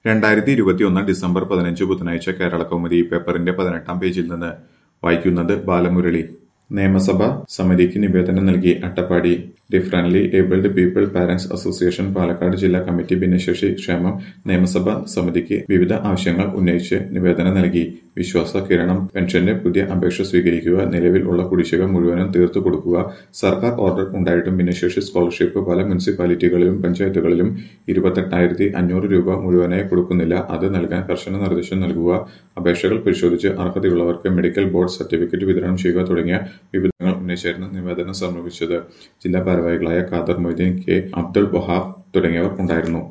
രണ്ടായിരത്തി ഇരുപത്തിയൊന്ന് ഡിസംബർ പതിനഞ്ച് ബുധനാഴ്ച കേരള കൗമുദി പേപ്പറിന്റെ പതിനെട്ടാം പേജിൽ നിന്ന് വായിക്കുന്നത് ബാലമുരളി നിയമസഭാ സമിതിക്ക് നിവേദനം നൽകി Attappadi differently abled people parents association Palakkad ജില്ലാ കമ്മിറ്റി ഭിന്നശേഷി ക്ഷേമം നിയമസഭാ സമിതിക്ക് വിവിധ ആവശ്യങ്ങൾ ഉന്നയിച്ച് നിവേദനം നൽകി വിശ്വാസ കിരണം പെൻഷന്റെ പുതിയ അപേക്ഷ സ്വീകരിക്കുക നിലവിൽ ഉള്ള കുടിശ്ശിക മുഴുവനും തീർത്തു കൊടുക്കുക സർക്കാർ ഓർഡർ ഉണ്ടായിട്ടും ഭിന്നശേഷി സ്കോളർഷിപ്പ് പല മുനിസിപ്പാലിറ്റികളിലും പഞ്ചായത്തുകളിലും ഇരുപത്തെട്ടായിരത്തി അഞ്ഞൂറ് രൂപ മുഴുവനായി കൊടുക്കുന്നില്ല അത് നൽകാൻ കർശന നിർദ്ദേശം നൽകുക അപേക്ഷകൾ പരിശോധിച്ച് അർഹതയുള്ളവർക്ക് മെഡിക്കൽ ബോർഡ് സർട്ടിഫിക്കറ്റ് വിതരണം ചെയ്യുക തുടങ്ങിയ വിവിധങ്ങൾ ഉന്നയിച്ചായിരുന്നു നിവേദനം സമർപ്പിച്ചത് ജില്ലാ ഭാരവാഹികളായ ഖാദർ മൊയ്തീൻ കെ അബ്ദുൾ വഹാബ് തുടങ്ങിയവർ ഉണ്ടായിരുന്നു